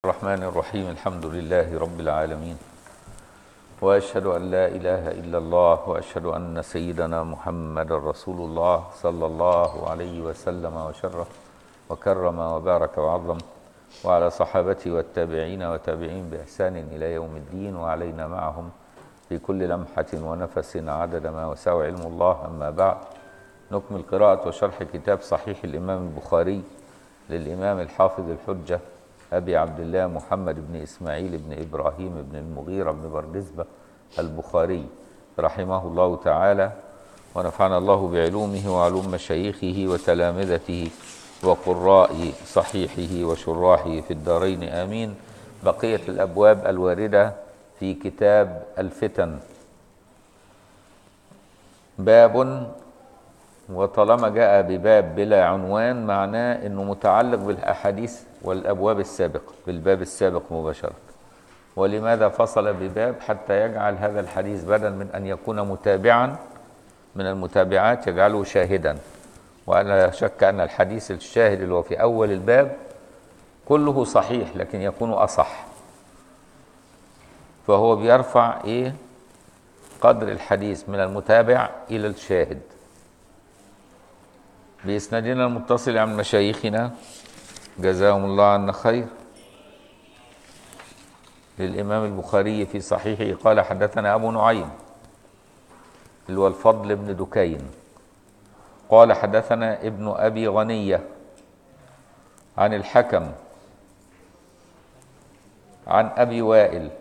الرحمن الرحيم الحمد لله رب العالمين واشهد ان لا اله الا الله واشهد ان سيدنا محمد رسول الله صلى الله عليه وسلم وشرف وكرم وبارك وعظم وعلى صحابته والتابعين وتابعين باحسان الى يوم الدين وعلينا معهم في كل لمحه ونفس عدد ما وسع علم الله اما بعد نكمل قراءه وشرح كتاب صحيح الامام البخاري للامام الحافظ الحجه أبي عبد الله محمد بن إسماعيل بن إبراهيم بن المغيرة بن بردزبة البخاري رحمه الله تعالى ونفعنا الله بعلومه وعلوم مشايخه وتلامذته وقراء صحيحه وشراحه في الدارين آمين بقية الأبواب الواردة في كتاب الفتن باب وطالما جاء بباب بلا عنوان معناه انه متعلق بالاحاديث والابواب السابقه بالباب السابق مباشره ولماذا فصل بباب حتى يجعل هذا الحديث بدل من ان يكون متابعا من المتابعات يجعله شاهدا وانا لا شك ان الحديث الشاهد اللي هو في اول الباب كله صحيح لكن يكون اصح فهو بيرفع ايه قدر الحديث من المتابع الى الشاهد بإسنادنا المتصل عن مشايخنا جزاهم الله عنا خير للإمام البخاري في صحيحه قال حدثنا أبو نعيم اللي هو الفضل بن دكين قال حدثنا ابن أبي غنية عن الحكم عن أبي وائل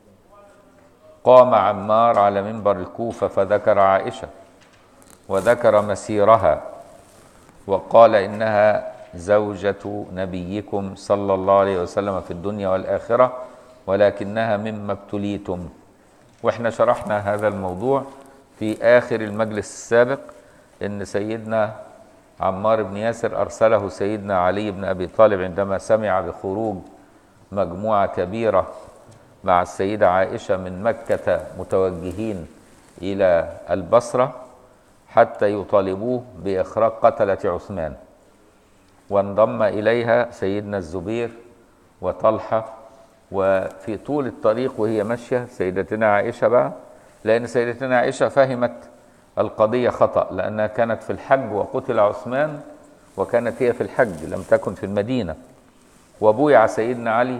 قام عمار على منبر الكوفة فذكر عائشة وذكر مسيرها وقال انها زوجة نبيكم صلى الله عليه وسلم في الدنيا والآخرة ولكنها مما ابتليتم واحنا شرحنا هذا الموضوع في آخر المجلس السابق ان سيدنا عمار بن ياسر أرسله سيدنا علي بن أبي طالب عندما سمع بخروج مجموعة كبيرة مع السيدة عائشة من مكة متوجهين إلى البصرة حتى يطالبوه بإخراج قتلة عثمان وانضم إليها سيدنا الزبير وطلحة وفي طول الطريق وهي ماشية سيدتنا عائشة بقى لأن سيدتنا عائشة فهمت القضية خطأ لأنها كانت في الحج وقتل عثمان وكانت هي في الحج لم تكن في المدينة وبويع سيدنا علي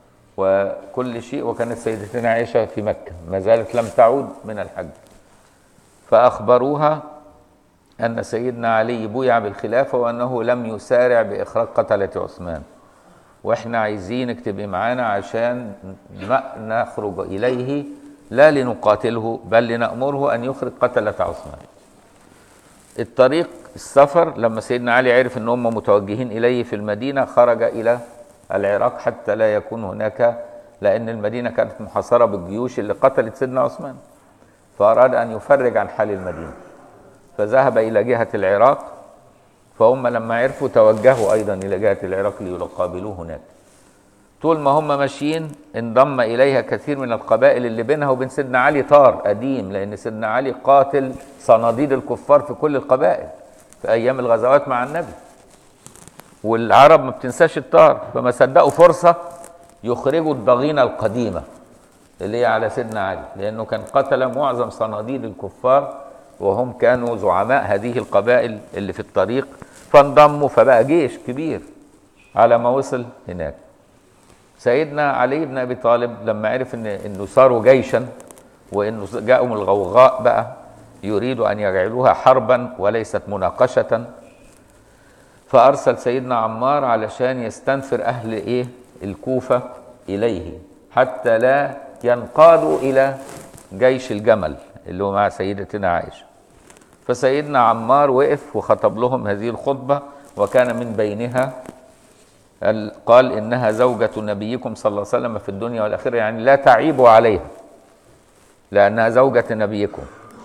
وكل شيء وكانت سيدتنا عائشة في مكة ما زالت لم تعود من الحج فأخبروها أن سيدنا علي بويع بالخلافة وأنه لم يسارع بإخراج قتلة عثمان وإحنا عايزينك تبقي معانا عشان نخرج إليه لا لنقاتله بل لنأمره أن يخرج قتلة عثمان الطريق السفر لما سيدنا علي عرف أن هم متوجهين إليه في المدينة خرج إلى العراق حتى لا يكون هناك لأن المدينة كانت محاصرة بالجيوش اللي قتلت سيدنا عثمان فأراد أن يفرج عن حال المدينة فذهب إلى جهة العراق فهم لما عرفوا توجهوا أيضا إلى جهة العراق ليقابلوه هناك طول ما هم ماشيين انضم إليها كثير من القبائل اللي بينها وبين سيدنا علي طار قديم لأن سيدنا علي قاتل صناديد الكفار في كل القبائل في أيام الغزوات مع النبي والعرب ما بتنساش الطار فما صدقوا فرصة يخرجوا الضغينة القديمة اللي هي على سيدنا علي لأنه كان قتل معظم صناديد الكفار وهم كانوا زعماء هذه القبائل اللي في الطريق فانضموا فبقى جيش كبير على ما وصل هناك سيدنا علي بن ابي طالب لما عرف ان انه صاروا جيشا وانه جاءوا من الغوغاء بقى يريد ان يجعلوها حربا وليست مناقشه فارسل سيدنا عمار علشان يستنفر اهل ايه الكوفه اليه حتى لا ينقادوا الى جيش الجمل اللي هو مع سيدتنا عائشه فسيدنا عمار وقف وخطب لهم هذه الخطبه وكان من بينها قال انها زوجة نبيكم صلى الله عليه وسلم في الدنيا والاخره يعني لا تعيبوا عليها لانها زوجة نبيكم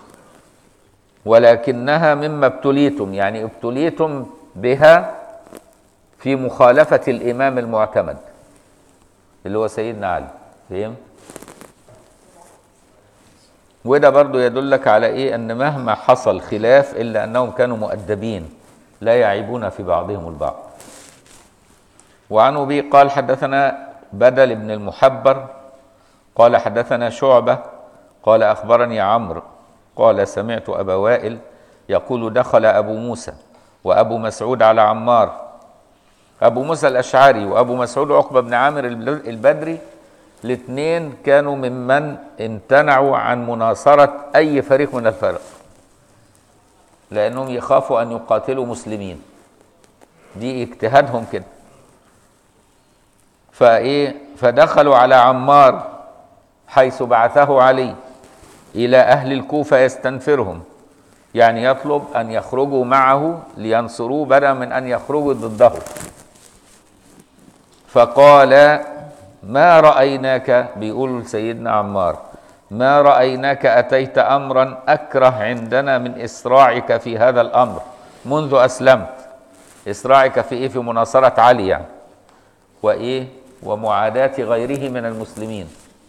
ولكنها مما ابتليتم يعني ابتليتم بها في مخالفة الامام المعتمد اللي هو سيدنا علي فهم وده برضو يدلك على ايه ان مهما حصل خلاف الا انهم كانوا مؤدبين لا يعيبون في بعضهم البعض وعن ابي قال حدثنا بدل بن المحبر قال حدثنا شعبة قال أخبرني عمرو قال سمعت أبا وائل يقول دخل أبو موسى وأبو مسعود على عمار أبو موسى الأشعري وأبو مسعود عقبة بن عامر البدري الاثنين كانوا ممن امتنعوا عن مناصرة أي فريق من الفرق لأنهم يخافوا أن يقاتلوا مسلمين دي اجتهادهم كده فإيه فدخلوا على عمار حيث بعثه علي إلى أهل الكوفة يستنفرهم يعني يطلب أن يخرجوا معه لينصروه بدلا من أن يخرجوا ضده فقال ما رأيناك بيقول سيدنا عمار ما رأيناك أتيت أمرا أكره عندنا من إسراعك في هذا الأمر منذ أسلمت إسراعك في إيه في مناصرة علي يعني وإيه ومعاداة غيره من المسلمين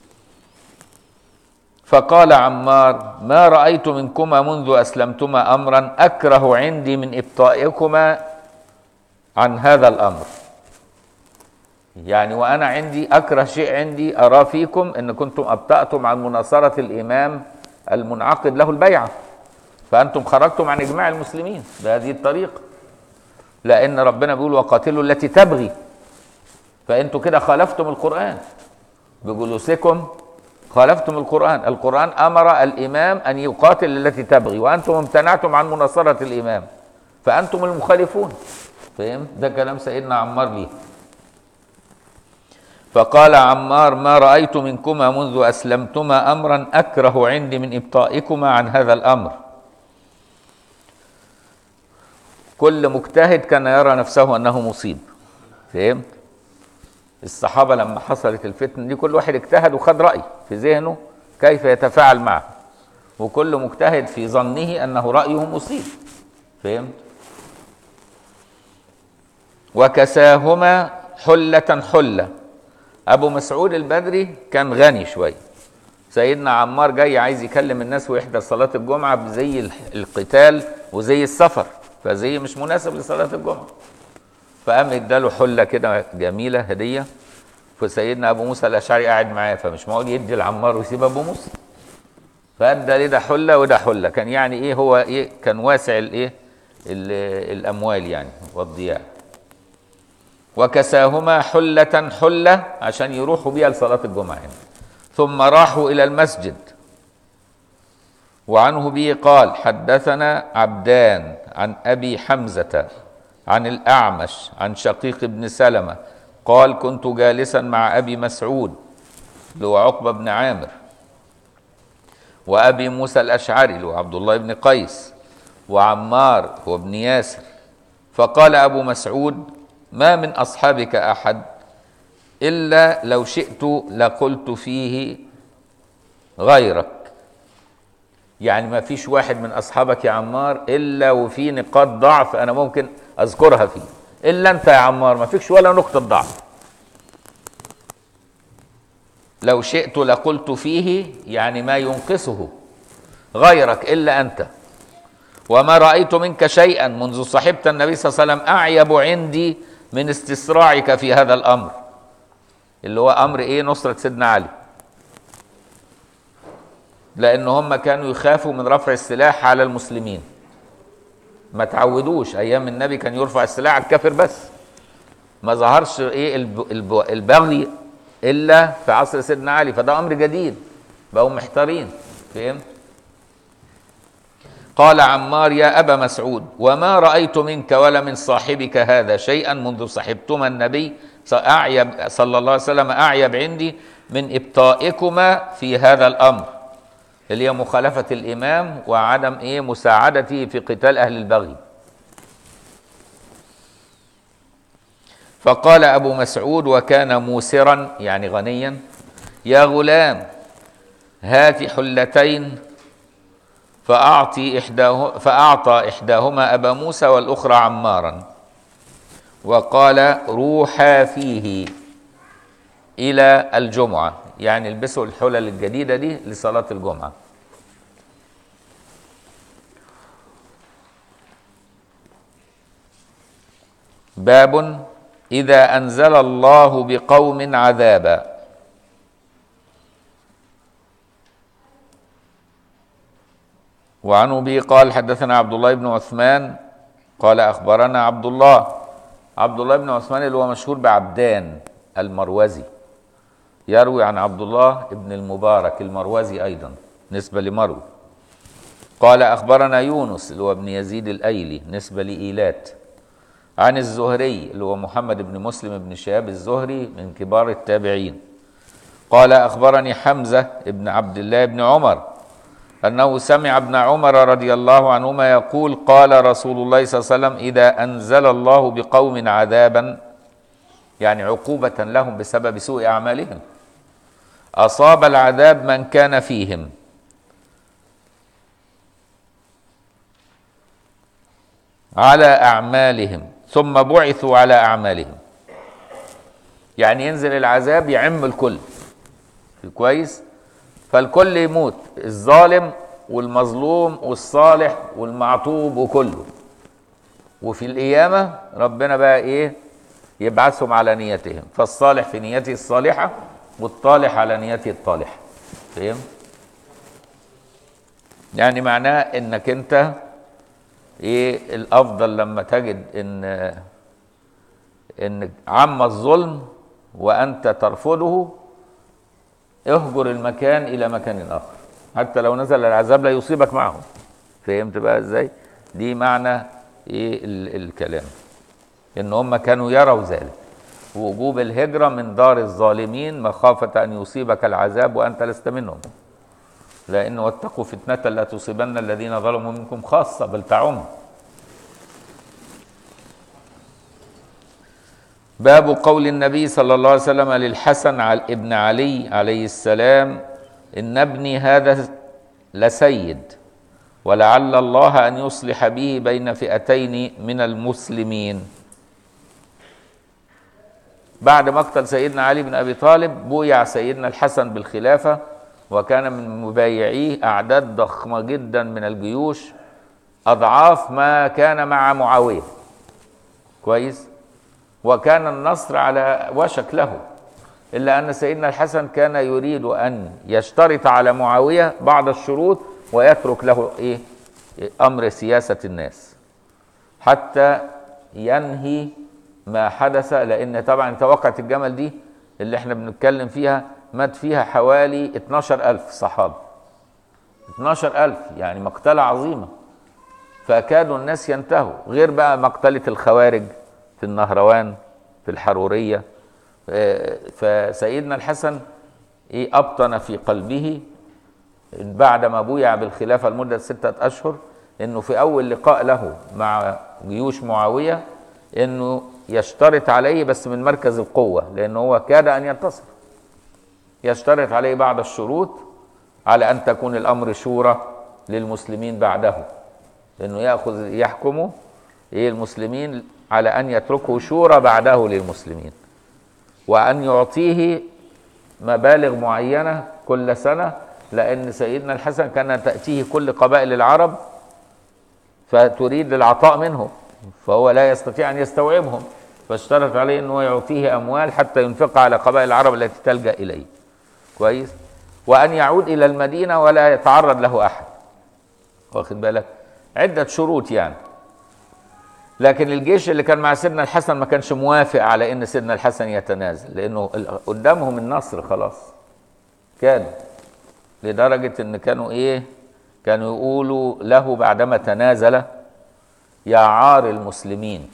فقال عمار ما رأيت منكما منذ أسلمتما أمرا أكره عندي من إبطائكما عن هذا الأمر يعني وأنا عندي أكره شيء عندي أرى فيكم أن كنتم أبطأتم عن مناصرة الإمام المنعقد له البيعة فأنتم خرجتم عن إجماع المسلمين بهذه الطريقة لأن ربنا بيقول وقاتلوا التي تبغي فأنتم كده خالفتم القرآن بجلوسكم خالفتم القرآن القرآن أمر الإمام أن يقاتل التي تبغي وأنتم امتنعتم عن مناصرة الإمام فأنتم المخالفون فهم ده كلام سيدنا عمار ليه فقال عمار ما رأيت منكما منذ أسلمتما أمرا أكره عندي من إبطائكما عن هذا الأمر كل مجتهد كان يرى نفسه أنه مصيب فهمت الصحابة لما حصلت الفتنة دي كل واحد اجتهد وخد رأي في ذهنه كيف يتفاعل معه وكل مجتهد في ظنه أنه رأيه مصيب فهمت وكساهما حلة حلة أبو مسعود البدري كان غني شوية سيدنا عمار جاي عايز يكلم الناس ويحضر صلاة الجمعة بزي القتال وزي السفر فزي مش مناسب لصلاة الجمعة فقام اداله حله كده جميله هديه فسيدنا ابو موسى الاشعري قاعد معاه فمش معقول يدي العمار ويسيب ابو موسى فادى ليه ده حله وده حله كان يعني ايه هو ايه كان واسع الايه الاموال يعني والضياع وكساهما حله حله عشان يروحوا بيها لصلاه الجمعه يعني. ثم راحوا الى المسجد وعنه به قال حدثنا عبدان عن ابي حمزه عن الأعمش عن شقيق بن سلمة قال كنت جالسا مع أبي مسعود اللي هو عقبة بن عامر وأبي موسى الأشعري اللي هو عبد الله بن قيس وعمار هو ابن ياسر فقال أبو مسعود ما من أصحابك أحد إلا لو شئت لقلت فيه غيرك يعني ما فيش واحد من أصحابك يا عمار إلا وفي نقاط ضعف أنا ممكن اذكرها فيه الا انت يا عمار ما فيكش ولا نقطه ضعف لو شئت لقلت فيه يعني ما ينقصه غيرك الا انت وما رايت منك شيئا منذ صحبت النبي صلى الله عليه وسلم اعيب عندي من استسراعك في هذا الامر اللي هو امر ايه نصره سيدنا علي لان هم كانوا يخافوا من رفع السلاح على المسلمين ما تعودوش ايام النبي كان يرفع السلاح على الكافر بس ما ظهرش ايه البغي الا في عصر سيدنا علي فده امر جديد بقوا محتارين فهمت قال عمار يا ابا مسعود وما رايت منك ولا من صاحبك هذا شيئا منذ صحبتما النبي اعيب صلى الله عليه وسلم اعيب عندي من ابطائكما في هذا الامر اللي هي مخالفة الإمام وعدم إيه مساعدته في قتال أهل البغي فقال أبو مسعود وكان موسرا يعني غنيا يا غلام هات حلتين فأعطي إحداه فأعطى إحداهما أبا موسى والأخرى عمارا وقال روحا فيه إلى الجمعة يعني البسوا الحلل الجديدة دي لصلاة الجمعة باب إذا أنزل الله بقوم عذابا وعن أبي قال حدثنا عبد الله بن عثمان قال أخبرنا عبد الله عبد الله بن عثمان اللي هو مشهور بعبدان المروزي يروي عن عبد الله بن المبارك المروزي أيضا نسبة لمرو قال أخبرنا يونس اللي هو ابن يزيد الأيلي نسبة لإيلات عن الزهري اللي هو محمد بن مسلم بن شهاب الزهري من كبار التابعين قال أخبرني حمزة بن عبد الله بن عمر أنه سمع ابن عمر رضي الله عنهما يقول قال رسول الله صلى الله عليه وسلم إذا أنزل الله بقوم عذابا يعني عقوبة لهم بسبب سوء أعمالهم أصاب العذاب من كان فيهم على أعمالهم ثم بعثوا على أعمالهم يعني ينزل العذاب يعم الكل كويس فالكل يموت الظالم والمظلوم والصالح والمعطوب وكله وفي القيامة ربنا بقى ايه يبعثهم على نيتهم فالصالح في نيته الصالحة والطالح على نيته الطالحة فهم يعني معناه انك انت ايه الافضل لما تجد ان ان عم الظلم وانت ترفضه اهجر المكان الى مكان اخر حتى لو نزل العذاب لا يصيبك معه فهمت بقى ازاي دي معنى ايه ال الكلام ان هم كانوا يروا ذلك وجوب الهجرة من دار الظالمين مخافة أن يصيبك العذاب وأنت لست منهم لأن واتقوا فتنة لا تصيبن الذين ظلموا منكم خاصة بل تعم باب قول النبي صلى الله عليه وسلم للحسن على ابن علي عليه السلام إن ابني هذا لسيد ولعل الله أن يصلح به بين فئتين من المسلمين بعد مقتل سيدنا علي بن أبي طالب بويع سيدنا الحسن بالخلافة وكان من مبايعيه أعداد ضخمة جدا من الجيوش أضعاف ما كان مع معاوية كويس وكان النصر على وشك له إلا أن سيدنا الحسن كان يريد أن يشترط على معاوية بعض الشروط ويترك له إيه أمر سياسة الناس حتى ينهي ما حدث لأن طبعا توقعت الجمل دي اللي احنا بنتكلم فيها مات فيها حوالي 12 ألف صحابة 12 ألف يعني مقتلة عظيمة فكادوا الناس ينتهوا غير بقى مقتلة الخوارج في النهروان في الحرورية فسيدنا الحسن ايه أبطن في قلبه بعد ما بويع بالخلافة لمدة ستة أشهر إنه في أول لقاء له مع جيوش معاوية إنه يشترط عليه بس من مركز القوة لأنه هو كاد أن ينتصر يشترط عليه بعض الشروط على أن تكون الأمر شورى للمسلمين بعده لأنه يأخذ يحكم إيه المسلمين على أن يتركه شورى بعده للمسلمين وأن يعطيه مبالغ معينة كل سنة لأن سيدنا الحسن كان تأتيه كل قبائل العرب فتريد العطاء منهم فهو لا يستطيع أن يستوعبهم فاشترط عليه أنه يعطيه أموال حتى ينفقها على قبائل العرب التي تلجأ إليه كويس وأن يعود إلى المدينة ولا يتعرض له أحد واخد بالك عدة شروط يعني لكن الجيش اللي كان مع سيدنا الحسن ما كانش موافق على ان سيدنا الحسن يتنازل لانه قدامهم النصر خلاص كان لدرجة ان كانوا ايه كانوا يقولوا له بعدما تنازل يا عار المسلمين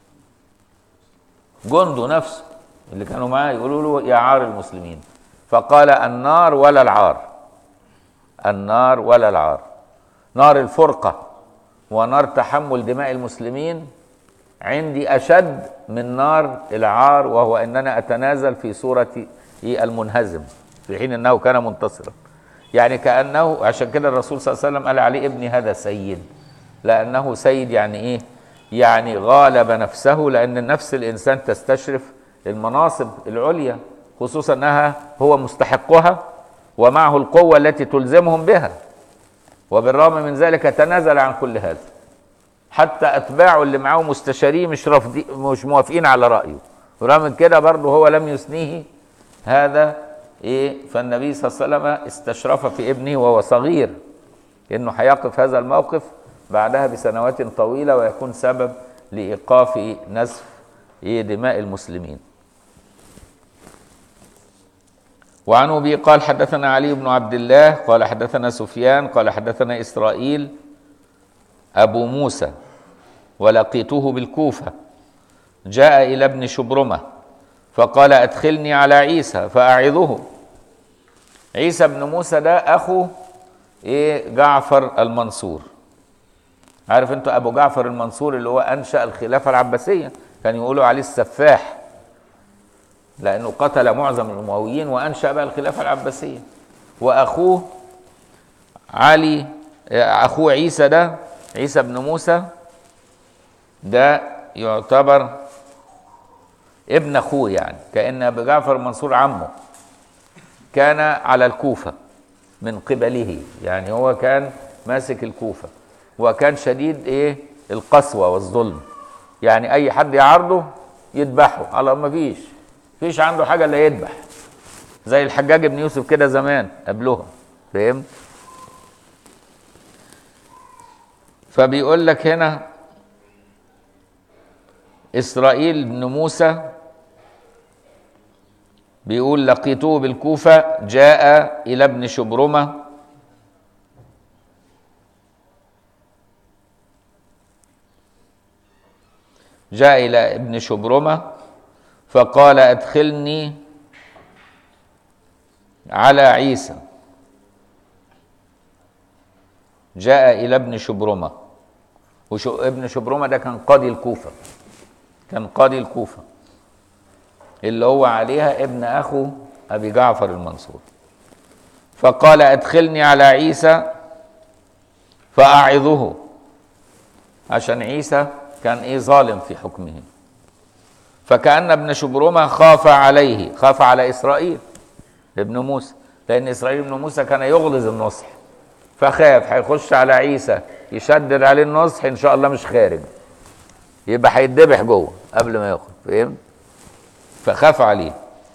جنده نفسه اللي كانوا معاه يقولوا له يا عار المسلمين فقال النار ولا العار النار ولا العار نار الفرقة ونار تحمل دماء المسلمين عندي أشد من نار العار وهو أننا أتنازل في صورة المنهزم في حين أنه كان منتصرا يعني كأنه عشان كده الرسول صلى الله عليه وسلم قال عليه ابني هذا سيد لأنه سيد يعني إيه يعني غالب نفسه لأن نفس الإنسان تستشرف المناصب العليا خصوصا أنها هو مستحقها ومعه القوة التي تلزمهم بها وبالرغم من ذلك تنازل عن كل هذا حتى اتباعه اللي معاه مستشاريه مش رافضين مش موافقين على رايه ورغم من كده برضه هو لم يثنيه هذا ايه فالنبي صلى الله عليه وسلم استشرف في ابنه وهو صغير انه هيقف هذا الموقف بعدها بسنوات طويله ويكون سبب لايقاف نزف ايه دماء المسلمين وعن ابي قال حدثنا علي بن عبد الله قال حدثنا سفيان قال حدثنا اسرائيل ابو موسى ولقيته بالكوفه جاء الى ابن شبرمه فقال ادخلني على عيسى فاعظه عيسى بن موسى ده اخو ايه جعفر المنصور عارف انتوا ابو جعفر المنصور اللي هو انشا الخلافه العباسيه كان يقولوا عليه السفاح لانه قتل معظم الامويين وانشا بقى الخلافه العباسيه واخوه علي اخوه عيسى ده عيسى بن موسى ده يعتبر ابن اخوه يعني كان ابو جعفر المنصور عمه كان على الكوفه من قبله يعني هو كان ماسك الكوفه وكان شديد ايه القسوه والظلم يعني اي حد يعارضه يذبحه على ما فيش فيش عنده حاجه الا يذبح زي الحجاج بن يوسف كده زمان قبلهم فهمت فبيقول لك هنا اسرائيل بن موسى بيقول لقيته بالكوفه جاء الى ابن شبرمه جاء الى ابن شبرمه فقال ادخلني على عيسى جاء الى ابن شبرمه وشو ابن شبرمه ده كان قاضي الكوفه كان قاضي الكوفه اللي هو عليها ابن اخو ابي جعفر المنصور فقال ادخلني على عيسى فاعظه عشان عيسى كان ايه ظالم في حكمه فكأن ابن شبرمة خاف عليه خاف على إسرائيل ابن موسى لأن إسرائيل ابن موسى كان يغلظ النصح فخاف هيخش على عيسى يشدد عليه النصح إن شاء الله مش خارج يبقى هيتذبح جوه قبل ما يخرج فهمت فخاف عليه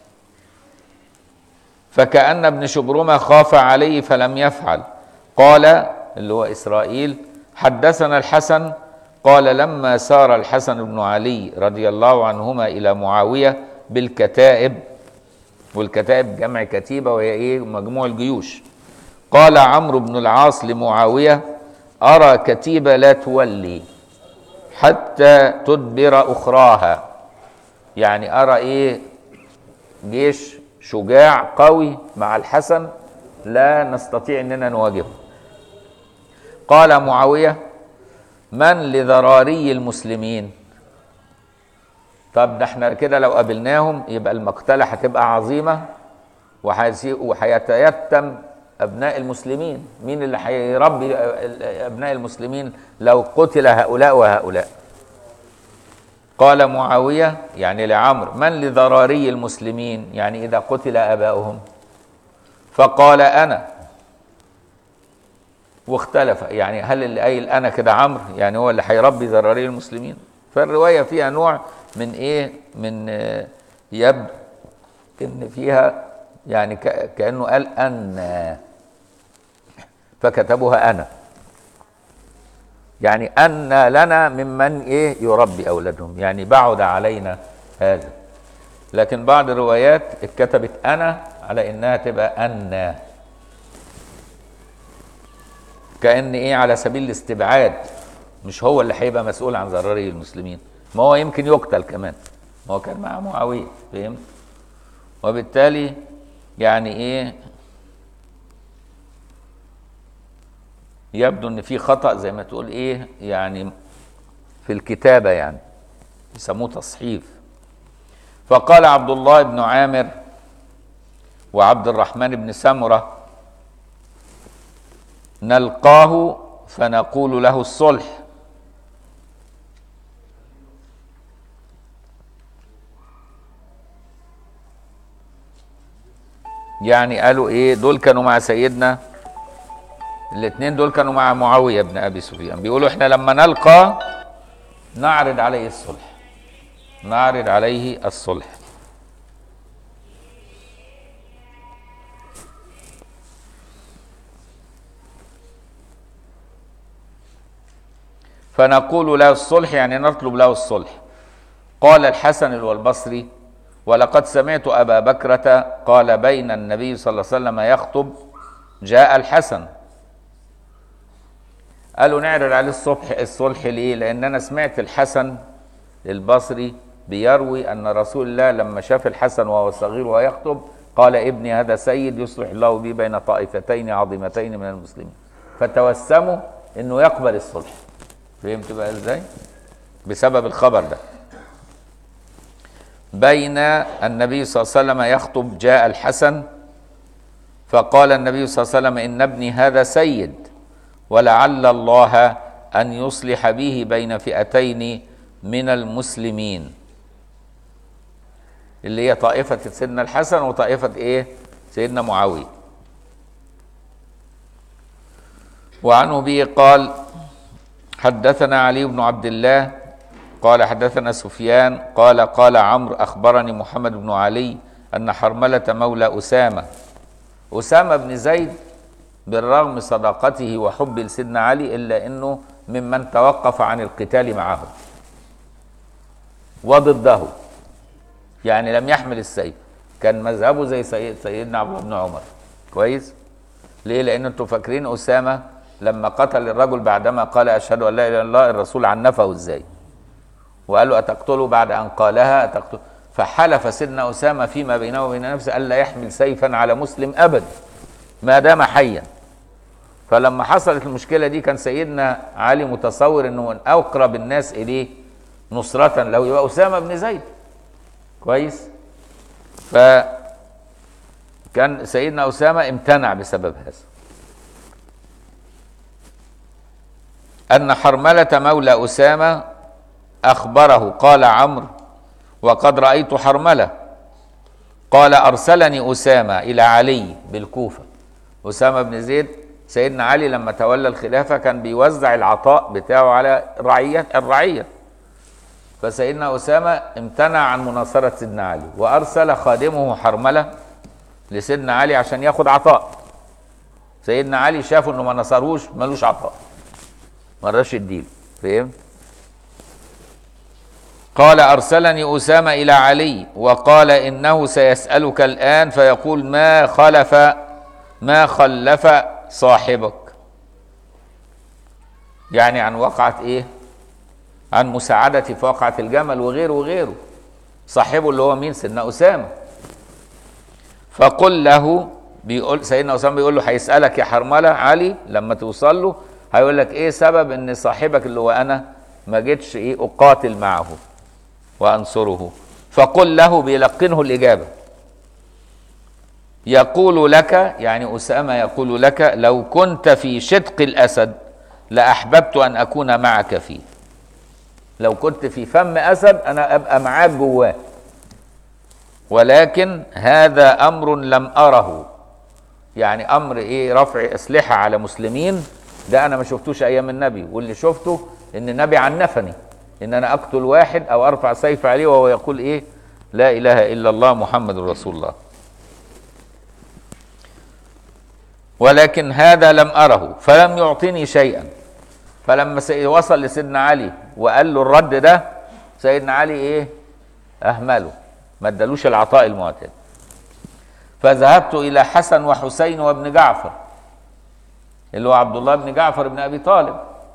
فكأن ابن شبرمة خاف عليه فلم يفعل قال اللي هو إسرائيل حدثنا الحسن قال لما سار الحسن بن علي رضي الله عنهما الى معاويه بالكتائب والكتائب جمع كتيبه وهي ايه مجموع الجيوش قال عمرو بن العاص لمعاويه ارى كتيبه لا تولي حتى تدبر اخراها يعني ارى ايه جيش شجاع قوي مع الحسن لا نستطيع اننا نواجهه قال معاويه من لذراري المسلمين طب ده احنا كده لو قابلناهم يبقى المقتله هتبقى عظيمه وهيتيتم ابناء المسلمين مين اللي هيربي ابناء المسلمين لو قتل هؤلاء وهؤلاء قال معاويه يعني لعمرو من لذراري المسلمين يعني اذا قتل اباؤهم فقال انا واختلف يعني هل اللي قايل انا كده عمرو يعني هو اللي هيربي ذراري المسلمين فالروايه فيها نوع من ايه من آه يبدو ان فيها يعني كانه قال ان فكتبها انا يعني ان لنا ممن ايه يربي اولادهم يعني بعد علينا هذا لكن بعض الروايات اتكتبت انا على انها تبقى ان كان ايه على سبيل الاستبعاد مش هو اللي هيبقى مسؤول عن ذراري المسلمين ما هو يمكن يقتل كمان ما هو كان مع معاويه فهمت وبالتالي يعني ايه يبدو ان في خطا زي ما تقول ايه يعني في الكتابه يعني يسموه تصحيف فقال عبد الله بن عامر وعبد الرحمن بن سمره نلقاه فنقول له الصلح يعني قالوا ايه دول كانوا مع سيدنا الاثنين دول كانوا مع معاويه بن ابي سفيان بيقولوا احنا لما نلقى نعرض عليه الصلح نعرض عليه الصلح فنقول له الصلح يعني نطلب له الصلح قال الحسن والبصري ولقد سمعت أبا بكرة قال بين النبي صلى الله عليه وسلم يخطب جاء الحسن قالوا نعرض عليه الصبح الصلح ليه لأن أنا سمعت الحسن البصري بيروي أن رسول الله لما شاف الحسن وهو صغير ويخطب قال ابني هذا سيد يصلح الله بي بين طائفتين عظيمتين من المسلمين فتوسموا انه يقبل الصلح فهمت بقى ازاي بسبب الخبر ده بين النبي صلى الله عليه وسلم يخطب جاء الحسن فقال النبي صلى الله عليه وسلم ان ابني هذا سيد ولعل الله ان يصلح به بين فئتين من المسلمين اللي هي طائفة سيدنا الحسن وطائفة ايه سيدنا معاوية وعنه به قال حدثنا علي بن عبد الله قال حدثنا سفيان قال قال عمرو أخبرني محمد بن علي أن حرملة مولى أسامة أسامة بن زيد بالرغم صداقته وحب لسيدنا علي إلا أنه ممن توقف عن القتال معه وضده يعني لم يحمل السيف كان مذهبه زي سيد سيدنا عبد الله بن عمر كويس ليه لان انتوا فاكرين اسامه لما قتل الرجل بعدما قال اشهد ان لا اله الا الله الرسول عنفه ازاي وقال له اتقتله بعد ان قالها أتقتل فحلف سيدنا اسامه فيما بينه وبين نفسه الا يحمل سيفا على مسلم ابدا ما دام حيا فلما حصلت المشكله دي كان سيدنا علي متصور انه من اقرب الناس اليه نصرة له يبقى اسامه بن زيد كويس ف كان سيدنا أسامة امتنع بسبب هذا أن حرملة مولى أسامة أخبره قال عمرو وقد رأيت حرملة قال أرسلني أسامة إلى علي بالكوفة أسامة بن زيد سيدنا علي لما تولى الخلافة كان بيوزع العطاء بتاعه على رعية الرعية فسيدنا أسامة امتنع عن مناصرة سيدنا علي وأرسل خادمه حرملة لسيدنا علي عشان ياخد عطاء سيدنا علي شاف انه ما نصروش ملوش عطاء ما رضاش يديله فهم قال ارسلني اسامه الى علي وقال انه سيسالك الان فيقول ما خلف ما خلف صاحبك يعني عن وقعه ايه عن مساعدتي في وقعه الجمل وغيره وغيره صاحبه اللي هو مين سيدنا اسامه فقل له بيقول سيدنا اسامه بيقول له هيسالك يا حرمله علي لما توصل له هيقول لك ايه سبب ان صاحبك اللي هو انا ما جيتش ايه اقاتل معه وانصره فقل له بيلقنه الاجابه يقول لك يعني اسامه يقول لك لو كنت في شدق الاسد لاحببت ان اكون معك فيه لو كنت في فم اسد انا ابقى معاك جواه ولكن هذا امر لم اره يعني امر ايه رفع اسلحه على مسلمين ده انا ما شفتوش ايام النبي واللي شفته ان النبي عنفني ان انا اقتل واحد او ارفع سيف عليه وهو يقول ايه لا اله الا الله محمد رسول الله ولكن هذا لم اره فلم يعطني شيئا فلما وصل لسيدنا علي وقال له الرد ده سيدنا علي ايه اهمله ما ادالوش العطاء المعتاد فذهبت الى حسن وحسين وابن جعفر اللي هو عبد الله بن جعفر بن ابي طالب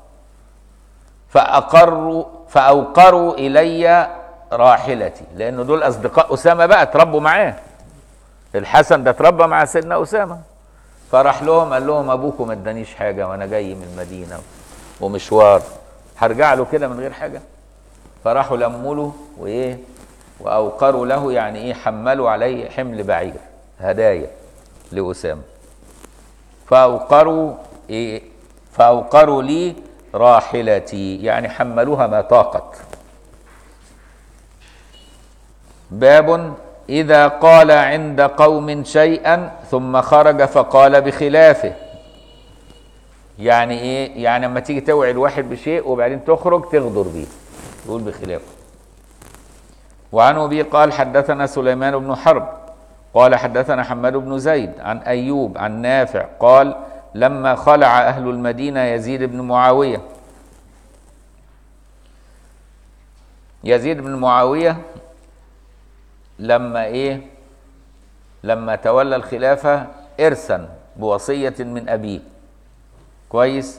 فاقروا فاوقروا الي راحلتي لان دول اصدقاء اسامه بقى اتربوا معاه الحسن ده اتربى مع سيدنا اسامه فراح لهم قال لهم ابوكم ما ادانيش حاجه وانا جاي من المدينه ومشوار هرجع له كده من غير حاجه فراحوا لموا له وايه واوقروا له يعني ايه حملوا عليه حمل بعير هدايا لاسامه فاوقروا إيه فاوقروا لي راحلتي يعني حملوها ما طاقت باب اذا قال عند قوم شيئا ثم خرج فقال بخلافه يعني ايه يعني لما تيجي توعي الواحد بشيء وبعدين تخرج تغدر بيه تقول بخلافه وعن أبي قال حدثنا سليمان بن حرب قال حدثنا حماد بن زيد عن أيوب عن نافع قال لما خلع أهل المدينة يزيد بن معاوية يزيد بن معاوية لما إيه لما تولى الخلافة إرثا بوصية من أبيه كويس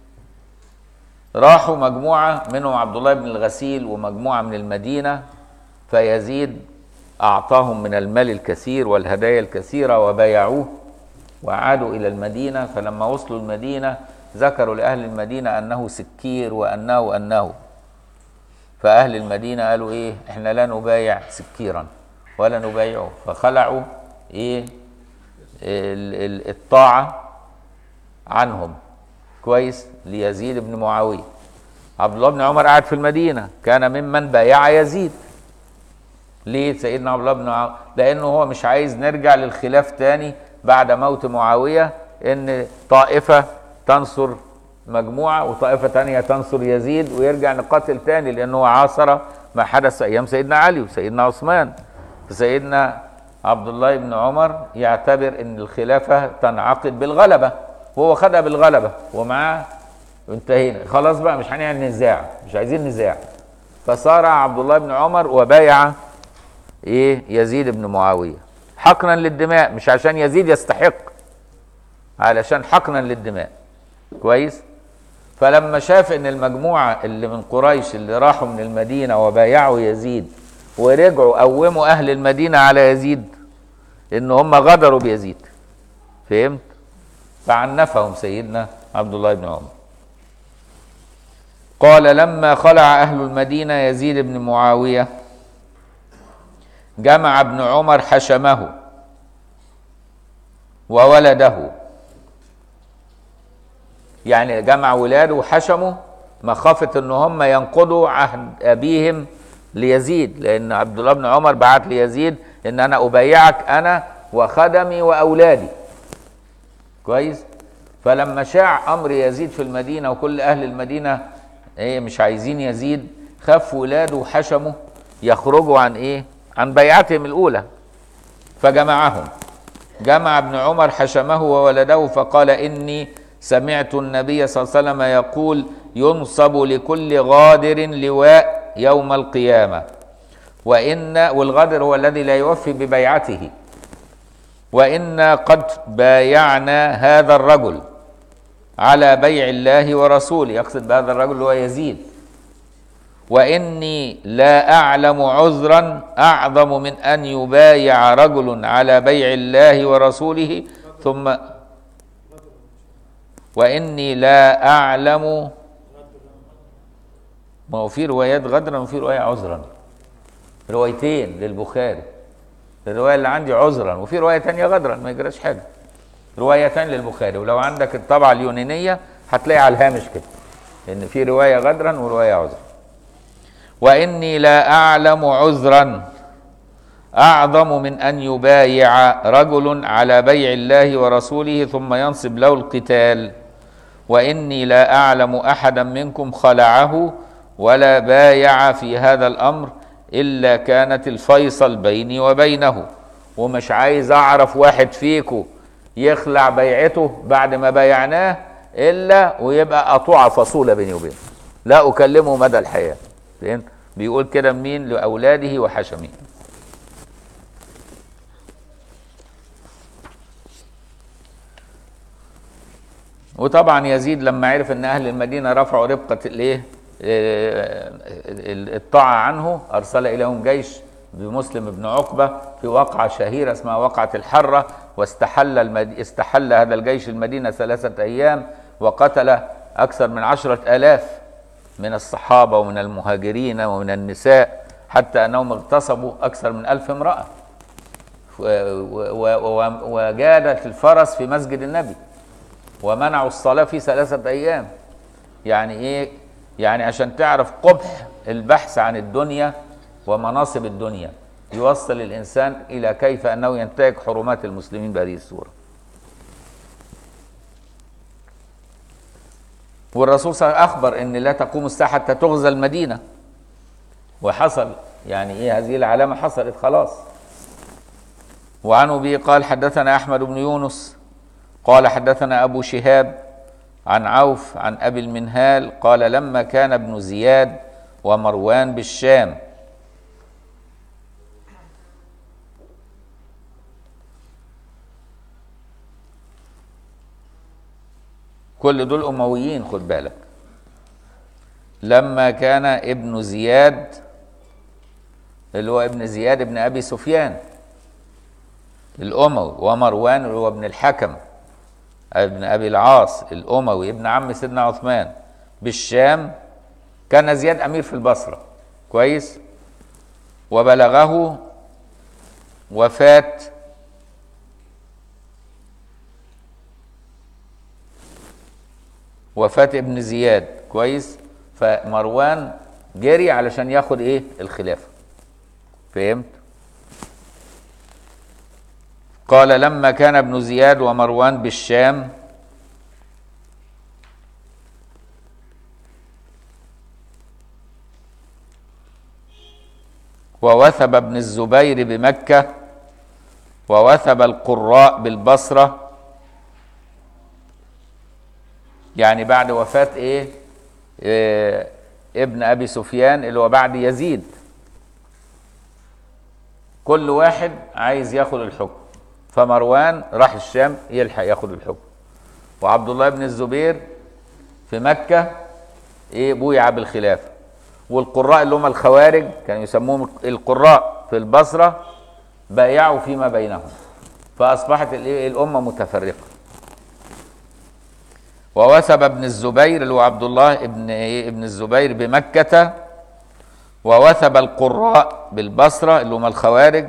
راحوا مجموعة منهم عبد الله بن الغسيل ومجموعة من المدينة فيزيد أعطاهم من المال الكثير والهدايا الكثيرة وبايعوه وعادوا إلى المدينة فلما وصلوا المدينة ذكروا لأهل المدينة أنه سكير وأنه أنه فأهل المدينة قالوا إيه إحنا لا نبايع سكيرا ولا نبايعه فخلعوا إيه ال- ال- الطاعة عنهم كويس ليزيد بن معاوية عبد الله بن عمر قاعد في المدينة كان ممن بايع يزيد ليه سيدنا عبد الله بن عمر لأنه هو مش عايز نرجع للخلاف تاني بعد موت معاوية إن طائفة تنصر مجموعة وطائفة تانية تنصر يزيد ويرجع نقاتل تاني لأنه هو عاصر ما حدث أيام سيدنا علي وسيدنا عثمان فسيدنا عبد الله بن عمر يعتبر ان الخلافه تنعقد بالغلبه وهو خدها بالغلبه ومعاه انتهينا خلاص بقى مش هنعمل نزاع مش عايزين نزاع فصار عبد الله بن عمر وبايع ايه يزيد بن معاويه حقنا للدماء مش عشان يزيد يستحق علشان حقنا للدماء كويس فلما شاف ان المجموعه اللي من قريش اللي راحوا من المدينه وبايعوا يزيد ورجعوا قوموا اهل المدينه على يزيد ان هم غدروا بيزيد فهمت فعنفهم سيدنا عبد الله بن عمر قال لما خلع اهل المدينه يزيد بن معاويه جمع ابن عمر حشمه وولده يعني جمع ولاده وحشمه مخافة ان هم ينقضوا عهد ابيهم ليزيد لان عبد الله بن عمر بعت ليزيد ان انا ابايعك انا وخدمي واولادي كويس فلما شاع امر يزيد في المدينه وكل اهل المدينه ايه مش عايزين يزيد خاف ولاده وحشمه يخرجوا عن ايه عن بيعتهم الاولى فجمعهم جمع ابن عمر حشمه وولده فقال اني سمعت النبي صلى الله عليه وسلم يقول ينصب لكل غادر لواء يوم القيامه وان والغادر هو الذي لا يوفي ببيعته وانا قد بايعنا هذا الرجل على بيع الله ورسوله يقصد بهذا الرجل هو يزيد واني لا اعلم عذرا اعظم من ان يبايع رجل على بيع الله ورسوله ثم واني لا اعلم ما هو في روايات غدرا وفي روايه عذرا روايتين للبخاري الروايه اللي عندي عذرا وفي روايه تانية غدرا ما يجراش حاجه روايتان للبخاري ولو عندك الطبعه اليونانيه هتلاقي على الهامش كده ان في روايه غدرا وروايه عذرا واني لا اعلم عذرا اعظم من ان يبايع رجل على بيع الله ورسوله ثم ينصب له القتال واني لا اعلم احدا منكم خلعه ولا بايع في هذا الامر الا كانت الفيصل بيني وبينه ومش عايز اعرف واحد فيكم يخلع بيعته بعد ما بايعناه الا ويبقى قطوعه فصوله بيني وبينه لا اكلمه مدى الحياه فهمت بيقول كده مين لاولاده وحشمه وطبعا يزيد لما عرف ان اهل المدينه رفعوا ربقه الايه آه، الطاعه عنه ارسل اليهم جيش بمسلم بن عقبه في وقعه شهيره اسمها وقعه الحره واستحل المد... استحل هذا الجيش المدينه ثلاثه ايام وقتل اكثر من عشره الاف من الصحابه ومن المهاجرين ومن النساء حتى انهم اغتصبوا اكثر من الف امراه و... و... و... وجادت الفرس في مسجد النبي ومنعوا الصلاة في ثلاثة أيام يعني إيه؟ يعني عشان تعرف قبح البحث عن الدنيا ومناصب الدنيا يوصل الإنسان إلى كيف أنه ينتهك حرمات المسلمين بهذه الصورة والرسول صلى الله عليه وسلم أخبر أن لا تقوم الساعة حتى تغزى المدينة وحصل يعني ايه هذه العلامة حصلت خلاص وعن ابي قال حدثنا احمد بن يونس قال حدثنا ابو شهاب عن عوف عن ابي المنهال قال لما كان ابن زياد ومروان بالشام كل دول امويين خد بالك لما كان ابن زياد اللي هو ابن زياد ابن ابي سفيان الاموي ومروان اللي هو ابن الحكم ابن ابي العاص الاموي ابن عم سيدنا عثمان بالشام كان زياد امير في البصره كويس وبلغه وفاه وفاه ابن زياد كويس فمروان جري علشان ياخد ايه الخلافه فهمت قال لما كان ابن زياد ومروان بالشام ووثب ابن الزبير بمكة ووثب القراء بالبصرة يعني بعد وفاة ايه, إيه ابن ابي سفيان اللي هو بعد يزيد كل واحد عايز ياخد الحكم فمروان راح الشام يلحق ياخد الحكم وعبد الله بن الزبير في مكة ايه بويع بالخلافة والقراء اللي هم الخوارج كانوا يسموهم القراء في البصرة بايعوا فيما بينهم فأصبحت الأمة متفرقة ووثب ابن الزبير اللي هو عبد الله ابن ايه ابن الزبير بمكة ووثب القراء بالبصرة اللي هم الخوارج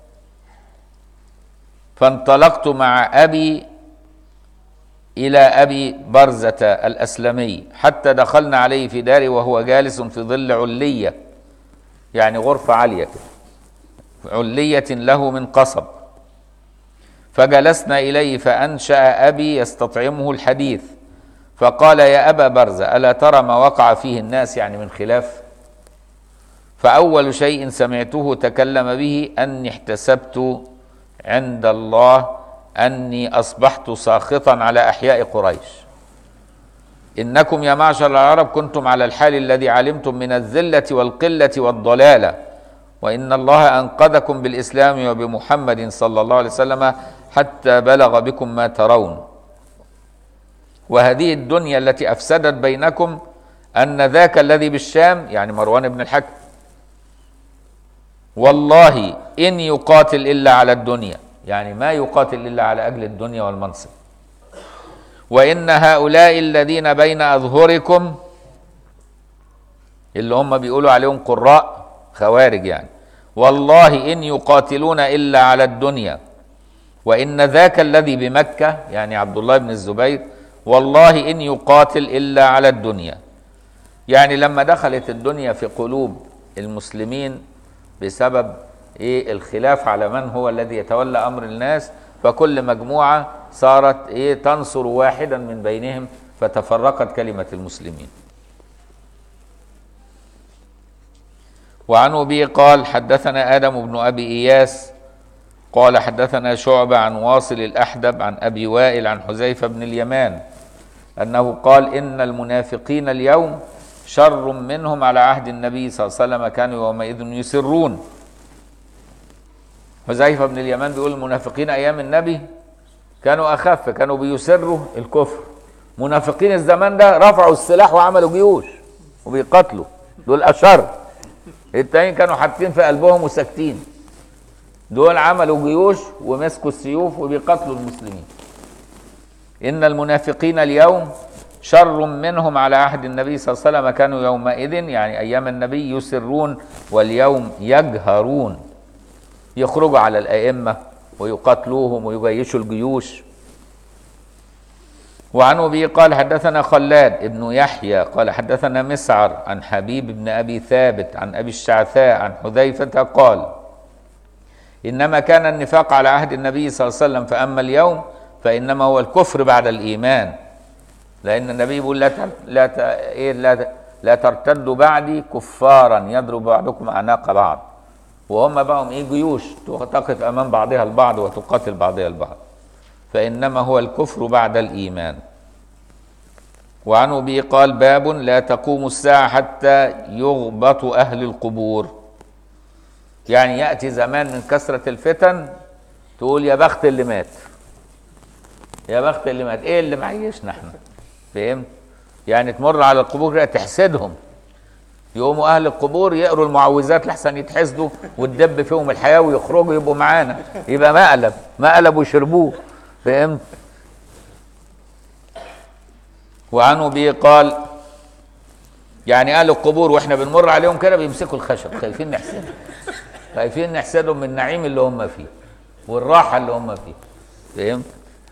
فانطلقت مع أبي إلى أبي برزة الأسلمي حتى دخلنا عليه في داري وهو جالس في ظل علية يعني غرفة عالية علية له من قصب فجلسنا إليه فأنشأ أبي يستطعمه الحديث فقال يا أبا برزة ألا ترى ما وقع فيه الناس يعني من خلاف فأول شيء سمعته تكلم به أني احتسبت عند الله أني أصبحت ساخطا على أحياء قريش إنكم يا معشر العرب كنتم على الحال الذي علمتم من الذلة والقلة والضلالة وإن الله أنقذكم بالإسلام وبمحمد صلى الله عليه وسلم حتى بلغ بكم ما ترون وهذه الدنيا التي أفسدت بينكم أن ذاك الذي بالشام يعني مروان بن الحكم والله إن يقاتل إلا على الدنيا يعني ما يقاتل إلا على أجل الدنيا والمنصب وإن هؤلاء الذين بين أظهركم اللي هم بيقولوا عليهم قراء خوارج يعني والله إن يقاتلون إلا على الدنيا وإن ذاك الذي بمكة يعني عبد الله بن الزبير والله إن يقاتل إلا على الدنيا يعني لما دخلت الدنيا في قلوب المسلمين بسبب ايه الخلاف على من هو الذي يتولى امر الناس فكل مجموعه صارت ايه تنصر واحدا من بينهم فتفرقت كلمه المسلمين وعن ابي قال حدثنا ادم بن ابي اياس قال حدثنا شعبه عن واصل الاحدب عن ابي وائل عن حذيفه بن اليمان انه قال ان المنافقين اليوم شر منهم على عهد النبي صلى الله عليه وسلم كانوا يومئذ يسرون حذيفة بن اليمان بيقول المنافقين أيام النبي كانوا أخف كانوا بيسروا الكفر منافقين الزمان ده رفعوا السلاح وعملوا جيوش وبيقاتلوا دول أشر التانيين كانوا حاطين في قلبهم وساكتين دول عملوا جيوش ومسكوا السيوف وبيقاتلوا المسلمين إن المنافقين اليوم شر منهم على عهد النبي صلى الله عليه وسلم كانوا يومئذ يعني أيام النبي يسرون واليوم يجهرون يخرجوا على الأئمة ويقاتلوهم ويجيشوا الجيوش وعن أبي قال حدثنا خلاد ابن يحيى قال حدثنا مسعر عن حبيب بن أبي ثابت عن أبي الشعثاء عن حذيفة قال إنما كان النفاق على عهد النبي صلى الله عليه وسلم فأما اليوم فإنما هو الكفر بعد الإيمان لأن النبي يقول لا ت... لا ت... إيه لا ت... لا ترتدوا بعدي كفارا يضرب بعضكم اعناق بعض وهم بقوا ايه جيوش تقف امام بعضها البعض وتقاتل بعضها البعض فانما هو الكفر بعد الايمان وعن ابي قال باب لا تقوم الساعه حتى يغبط اهل القبور يعني ياتي زمان من كثره الفتن تقول يا بخت اللي مات يا بخت اللي مات ايه اللي معيشنا احنا فهمت يعني تمر على القبور كده تحسدهم يقوموا اهل القبور يقروا المعوذات لحسن يتحسدوا وتدب فيهم الحياه ويخرجوا يبقوا معانا يبقى مقلب مقلب وشربوه فهمت وعن ابي قال يعني اهل القبور واحنا بنمر عليهم كده بيمسكوا الخشب خايفين نحسدهم خايفين نحسدهم من النعيم اللي هم فيه والراحه اللي هم فيه فهمت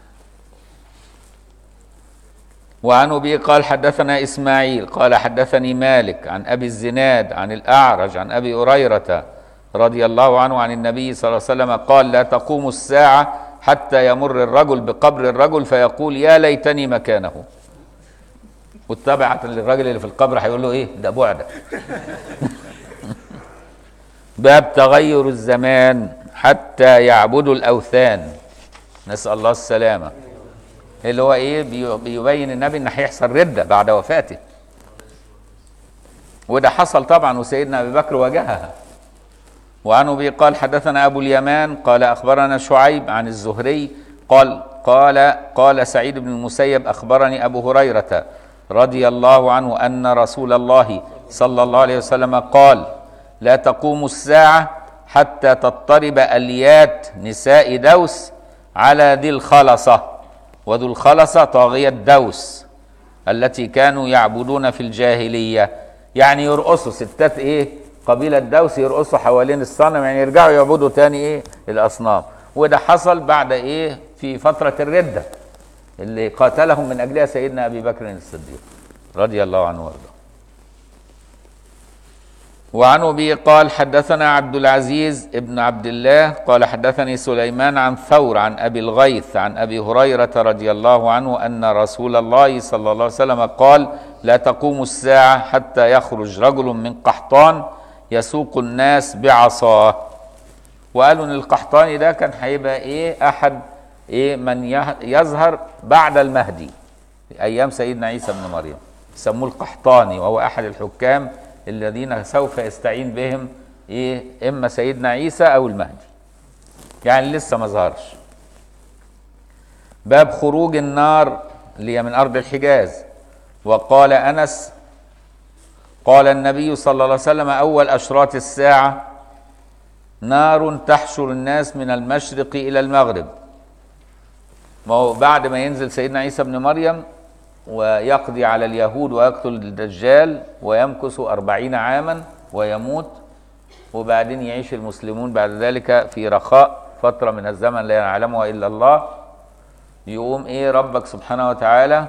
وعن ابي قال حدثنا اسماعيل قال حدثني مالك عن ابي الزناد عن الاعرج عن ابي هريره رضي الله عنه عن النبي صلى الله عليه وسلم قال لا تقوم الساعه حتى يمر الرجل بقبر الرجل فيقول يا ليتني مكانه واتبعت للراجل اللي في القبر هيقول له ايه ده بعدك باب تغير الزمان حتى يعبدوا الاوثان نسال الله السلامه اللي هو ايه بي- بيبين النبي ان هيحصل رده بعد وفاته وده حصل طبعا وسيدنا ابي بكر واجهها وعن ابي قال حدثنا ابو اليمان قال اخبرنا شعيب عن الزهري قال قال قال سعيد بن المسيب اخبرني ابو هريره رضي الله عنه ان رسول الله صلى الله عليه وسلم قال لا تقوم الساعه حتى تضطرب اليات نساء دوس على ذي الخلصه وذو الخلصه طاغيه دوس التي كانوا يعبدون في الجاهليه يعني يرقصوا ستات ايه قبيله دوس يرقصوا حوالين الصنم يعني يرجعوا يعبدوا تاني ايه الاصنام وده حصل بعد ايه في فتره الرده اللي قاتلهم من اجلها سيدنا ابي بكر الصديق رضي الله عنه وارضاه وعن ابي قال حدثنا عبد العزيز ابن عبد الله قال حدثني سليمان عن ثور عن ابي الغيث عن ابي هريره رضي الله عنه ان رسول الله صلى الله عليه وسلم قال لا تقوم الساعه حتى يخرج رجل من قحطان يسوق الناس بعصاه وقالوا ان القحطاني ده كان هيبقى ايه احد ايه من يه- يظهر بعد المهدي ايام سيدنا عيسى بن مريم سموه القحطاني وهو احد الحكام الذين سوف يستعين بهم ايه اما سيدنا عيسى او المهدي يعني لسه ما ظهرش باب خروج النار اللي هي من ارض الحجاز وقال انس قال النبي صلى الله عليه وسلم اول اشراط الساعه نار تحشر الناس من المشرق الى المغرب ما هو بعد ما ينزل سيدنا عيسى ابن مريم ويقضي على اليهود ويقتل الدجال ويمكث أربعين عاما ويموت وبعدين يعيش المسلمون بعد ذلك في رخاء فترة من الزمن لا يعلمها إلا الله يقوم إيه ربك سبحانه وتعالى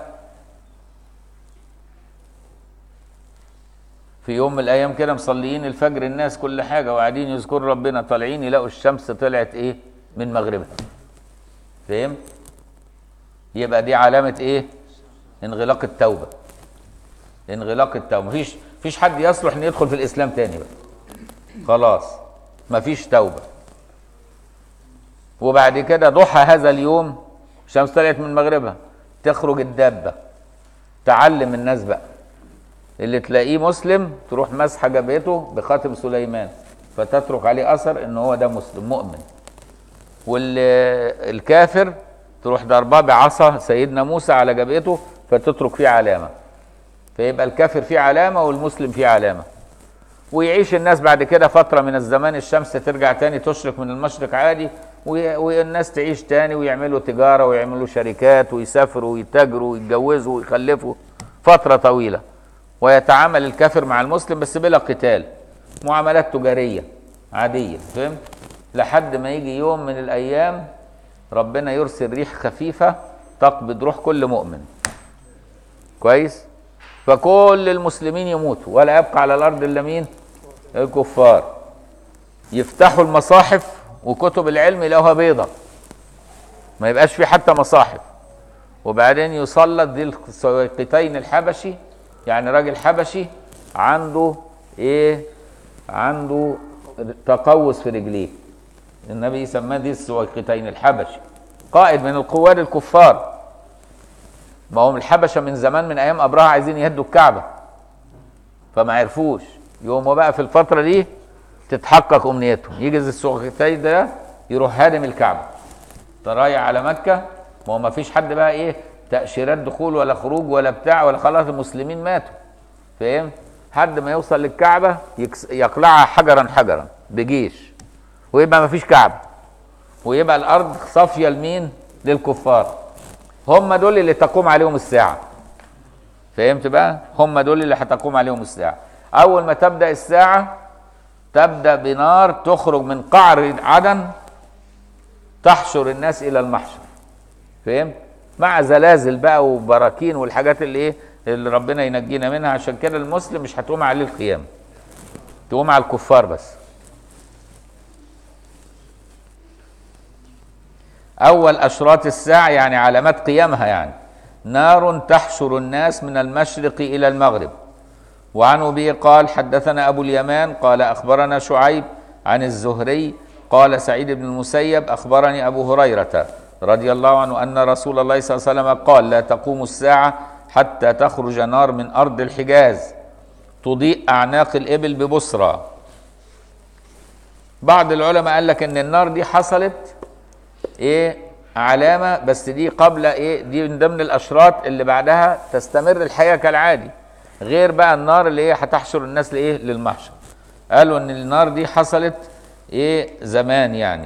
في يوم من الأيام كده مصليين الفجر الناس كل حاجة وقاعدين يذكروا ربنا طالعين يلاقوا الشمس طلعت إيه من مغربها فهمت؟ يبقى دي علامة ايه؟ انغلاق التوبة انغلاق التوبة مفيش مفيش حد يصلح ان يدخل في الاسلام تاني بقى خلاص مفيش توبة وبعد كده ضحى هذا اليوم الشمس طلعت من مغربها تخرج الدابة تعلم الناس بقى اللي تلاقيه مسلم تروح مسحة جبهته بخاتم سليمان فتترك عليه اثر ان هو ده مسلم مؤمن والكافر تروح ضرباه بعصا سيدنا موسى على جبهته فتترك فيه علامه فيبقى الكافر فيه علامه والمسلم فيه علامه ويعيش الناس بعد كده فتره من الزمان الشمس ترجع تاني تشرق من المشرق عادي وي- والناس تعيش تاني ويعملوا تجاره ويعملوا شركات ويسافروا ويتاجروا ويتجوزوا ويخلفوا فتره طويله ويتعامل الكافر مع المسلم بس بلا قتال معاملات تجاريه عاديه فهمت لحد ما يجي يوم من الايام ربنا يرسل ريح خفيفه تقبض روح كل مؤمن كويس فكل المسلمين يموتوا ولا يبقى على الارض الا مين الكفار يفتحوا المصاحف وكتب العلم يلاقوها بيضة ما يبقاش في حتى مصاحف وبعدين يسلط ذي السويقتين الحبشي يعني راجل حبشي عنده ايه عنده تقوس في رجليه النبي سماه ذي السويقتين الحبشي قائد من القواد الكفار ما هم الحبشه من زمان من ايام ابراهة عايزين يهدوا الكعبه فما عرفوش يقوموا بقى في الفتره دي تتحقق امنيتهم يجي ذي السويقتين ده يروح هادم الكعبه رايح على مكه ما هو ما فيش حد بقى ايه تاشيرات دخول ولا خروج ولا بتاع ولا خلاص المسلمين ماتوا فاهم حد ما يوصل للكعبه يكس- يقلعها حجرا حجرا بجيش ويبقى ما فيش كعبه ويبقى الارض صافيه لمين للكفار هم دول اللي تقوم عليهم الساعه فهمت بقى هم دول اللي هتقوم عليهم الساعه اول ما تبدا الساعه تبدا بنار تخرج من قعر عدن تحشر الناس الى المحشر فهمت مع زلازل بقى وبراكين والحاجات اللي ايه اللي ربنا ينجينا منها عشان كده المسلم مش هتقوم عليه القيامه تقوم على الكفار بس اول اشراط الساعه يعني علامات قيامها يعني نار تحشر الناس من المشرق الى المغرب وعن ابي قال حدثنا ابو اليمان قال اخبرنا شعيب عن الزهري قال سعيد بن المسيب اخبرني ابو هريره رضي الله عنه ان رسول الله صلى الله عليه وسلم قال لا تقوم الساعه حتى تخرج نار من ارض الحجاز تضيء اعناق الابل ببصرى بعض العلماء قال لك ان النار دي حصلت ايه علامه بس دي قبل ايه دي من ضمن الاشراط اللي بعدها تستمر الحياه كالعادي غير بقى النار اللي هي هتحشر الناس لايه للمحشر قالوا ان النار دي حصلت ايه زمان يعني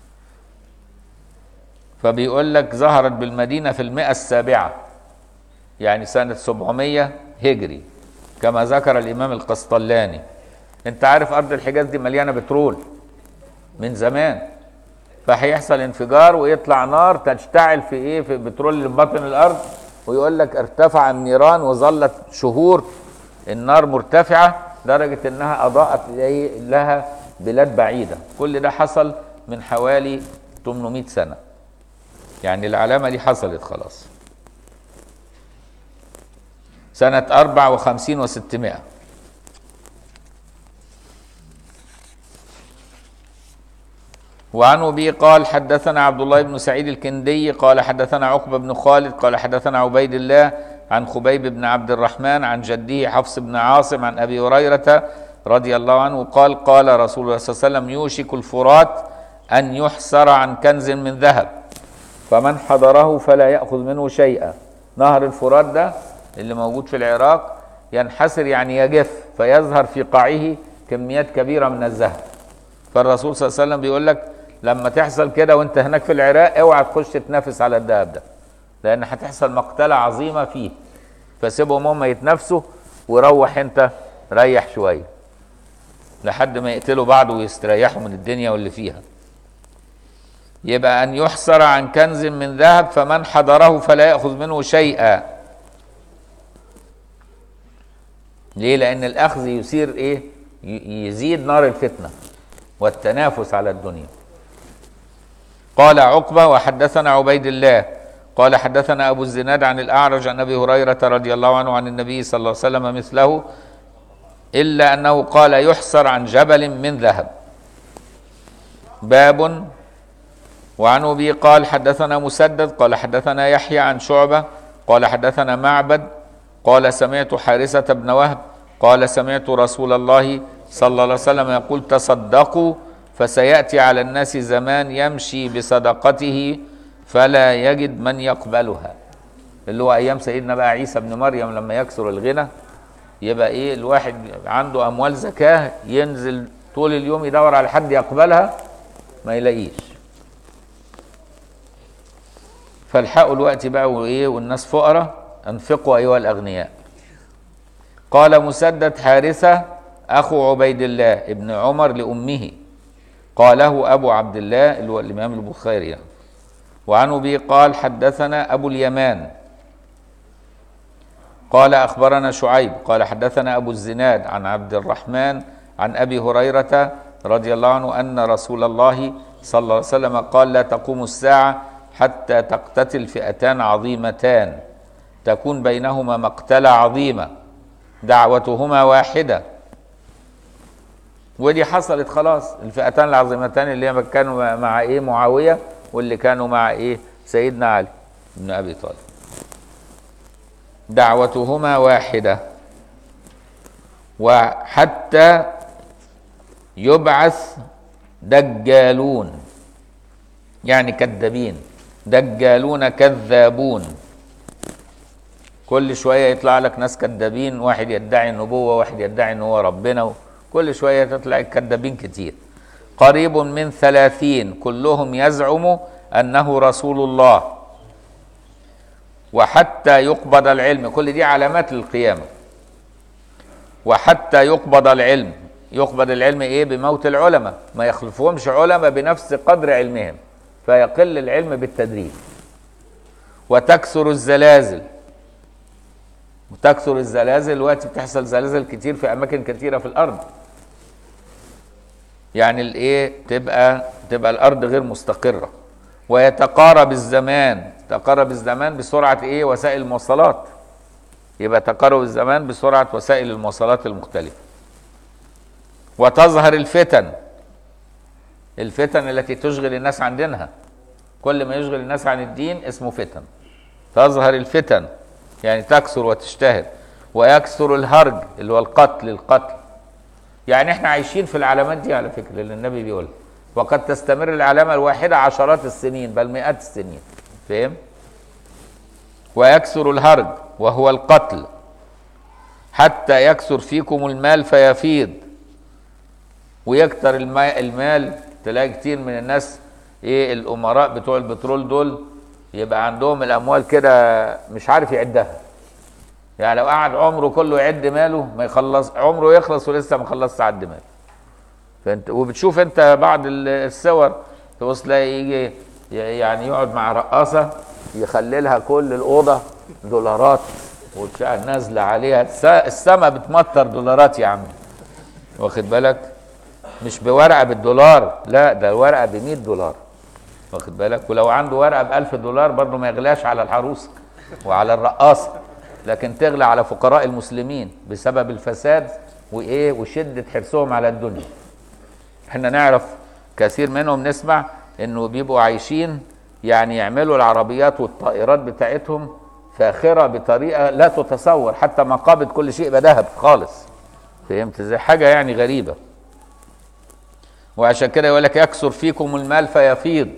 فبيقول لك ظهرت بالمدينه في المئة السابعه يعني سنه 700 هجري كما ذكر الامام القسطلاني انت عارف ارض الحجاز دي مليانه بترول من زمان فهيحصل انفجار ويطلع نار تشتعل في ايه في بترول اللي في باطن الارض ويقول لك ارتفع النيران وظلت شهور النار مرتفعه لدرجه انها اضاءت إيه لها بلاد بعيده كل ده حصل من حوالي 800 سنه يعني العلامه دي حصلت خلاص سنه 54 و600 وعن ابي قال حدثنا عبد الله بن سعيد الكندي قال حدثنا عقبه بن خالد قال حدثنا عبيد الله عن خبيب بن عبد الرحمن عن جده حفص بن عاصم عن ابي هريره رضي الله عنه قال قال رسول الله صلى الله عليه وسلم يوشك الفرات ان يحسر عن كنز من ذهب فمن حضره فلا ياخذ منه شيئا نهر الفرات ده اللي موجود في العراق ينحسر يعني يجف فيظهر في قاعه كميات كبيره من الذهب فالرسول صلى الله عليه وسلم بيقول لك لما تحصل كده وانت هناك في العراق اوعى تخش تنافس على الذهب ده لان هتحصل مقتله عظيمه فيه فسيبهم هم يتنافسوا وروح انت ريح شويه لحد ما يقتلوا بعض ويستريحوا من الدنيا واللي فيها يبقى ان يحصر عن كنز من ذهب فمن حضره فلا ياخذ منه شيئا ليه لان الاخذ يثير ايه ي- يزيد نار الفتنه والتنافس على الدنيا قال عقبه وحدثنا عبيد الله قال حدثنا ابو الزناد عن الاعرج عن ابي هريره رضي الله عنه عن النبي صلى الله عليه وسلم مثله الا انه قال يحصر عن جبل من ذهب باب وعن ابي قال حدثنا مسدد قال حدثنا يحيى عن شعبه قال حدثنا معبد قال سمعت حارثه بن وهب قال سمعت رسول الله صلى الله عليه وسلم يقول تصدقوا فسياتي على الناس زمان يمشي بصدقته فلا يجد من يقبلها اللي هو ايام سيدنا بقى عيسى ابن مريم لما يكثر الغنى يبقى ايه الواحد عنده اموال زكاه ينزل طول اليوم يدور على حد يقبلها ما يلاقيش فالحقوا الوقت بقى وايه والناس فقراء انفقوا ايها الاغنياء قال مسدد حارثه اخو عبيد الله ابن عمر لامه قاله ابو عبد الله اللي هو الامام البخاري يعني. وعن ابي قال حدثنا ابو اليمان قال اخبرنا شعيب قال حدثنا ابو الزناد عن عبد الرحمن عن ابي هريره رضي الله عنه ان رسول الله صلى الله عليه وسلم قال لا تقوم الساعه حتى تقتتل فئتان عظيمتان تكون بينهما مقتله عظيمه دعوتهما واحدة ودي حصلت خلاص الفئتان العظيمتان اللي كانوا مع ايه معاوية واللي كانوا مع ايه سيدنا علي بن ابي طالب دعوتهما واحدة وحتى يبعث دجالون يعني كذابين دجالون كذابون كل شوية يطلع لك ناس كذابين واحد يدعي النبوة واحد يدعي ان هو ربنا كل شوية تطلع كذابين كتير قريب من ثلاثين كلهم يزعم أنه رسول الله وحتى يقبض العلم كل دي علامات للقيامة وحتى يقبض العلم يقبض العلم ايه بموت العلماء ما يخلفهمش علماء بنفس قدر علمهم فيقل العلم بالتدريج وتكثر الزلازل وتكثر الزلازل دلوقتي بتحصل زلازل كتير في اماكن كتيره في الارض يعني الايه تبقى تبقى الارض غير مستقره ويتقارب الزمان تقارب الزمان بسرعه ايه وسائل المواصلات يبقى تقارب الزمان بسرعه وسائل المواصلات المختلفه وتظهر الفتن الفتن التي تشغل الناس عن دينها كل ما يشغل الناس عن الدين اسمه فتن تظهر الفتن يعني تكثر وتشتهر ويكثر الهرج اللي هو القتل القتل يعني احنا عايشين في العلامات دي على فكره اللي النبي بيقولها وقد تستمر العلامه الواحده عشرات السنين بل مئات السنين فهم ويكثر الهرج وهو القتل حتى يكثر فيكم المال فيفيض ويكتر الماء المال تلاقي كتير من الناس ايه الامراء بتوع البترول دول يبقى عندهم الاموال كده مش عارف يعدها يعني لو قعد عمره كله يعد ماله ما يخلص عمره يخلص ولسه ما خلصش عد ماله فانت وبتشوف انت بعض الصور تبص تلاقي يجي يعني يقعد مع رقاصه يخللها كل الاوضه دولارات وتلاقي نازله عليها السما بتمطر دولارات يا عم واخد بالك مش بورقه بالدولار لا ده الورقه ب 100 دولار واخد بالك ولو عنده ورقه ب 1000 دولار برضه ما يغلاش على العروسه وعلى الرقاصه لكن تغلى على فقراء المسلمين بسبب الفساد وايه وشده حرصهم على الدنيا احنا نعرف كثير منهم نسمع انه بيبقوا عايشين يعني يعملوا العربيات والطائرات بتاعتهم فاخره بطريقه لا تتصور حتى مقابض كل شيء بذهب خالص فهمت ازاي حاجه يعني غريبه وعشان كده يقول لك يكثر فيكم المال فيفيض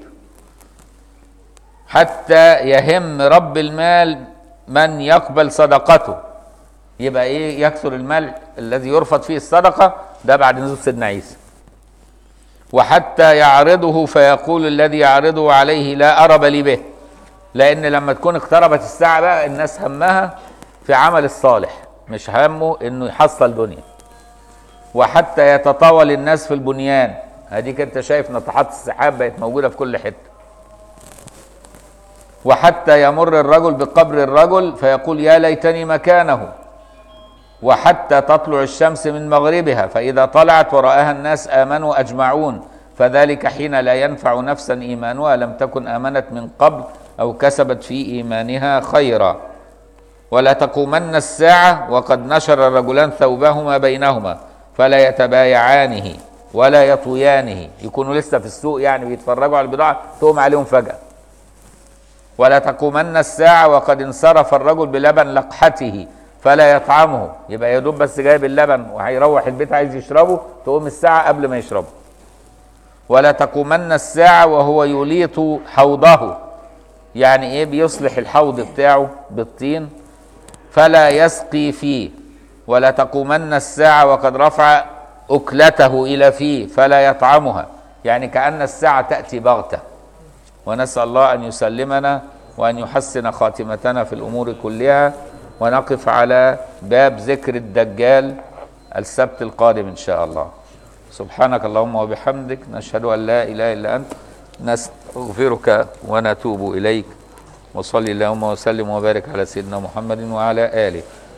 حتى يهم رب المال من يقبل صدقته يبقى ايه يكثر المال الذي يرفض فيه الصدقه ده بعد نزول سيدنا عيسى وحتى يعرضه فيقول الذي يعرضه عليه لا أرب لي به لأن لما تكون اقتربت الساعة بقى الناس همها في عمل الصالح مش همه انه يحصل دنيا وحتى يتطاول الناس في البنيان اديك انت شايف ناطحات السحاب بقت موجوده في كل حته وحتى يمر الرجل بقبر الرجل فيقول يا ليتني مكانه وحتى تطلع الشمس من مغربها فإذا طلعت ورآها الناس آمنوا أجمعون فذلك حين لا ينفع نفسا إيمانها لم تكن آمنت من قبل أو كسبت في إيمانها خيرا ولا تقومن الساعة وقد نشر الرجلان ثوبهما بينهما فلا يتبايعانه ولا يطويانه يكونوا لسه في السوق يعني بيتفرجوا على البضاعة تقوم عليهم فجأة ولا تقومن الساعة وقد انصرف الرجل بلبن لقحته فلا يطعمه يبقى يا دوب بس جايب اللبن وهيروح البيت عايز يشربه تقوم الساعة قبل ما يشربه ولا تقومن الساعة وهو يليط حوضه يعني ايه بيصلح الحوض بتاعه بالطين فلا يسقي فيه ولا تقومن الساعة وقد رفع أكلته إلى فيه فلا يطعمها يعني كأن الساعة تأتي بغتة ونسأل الله أن يسلمنا وأن يحسن خاتمتنا في الأمور كلها ونقف على باب ذكر الدجال السبت القادم إن شاء الله سبحانك اللهم وبحمدك نشهد أن لا إله إلا أنت نستغفرك ونتوب إليك وصلي اللهم وسلم وبارك على سيدنا محمد وعلى آله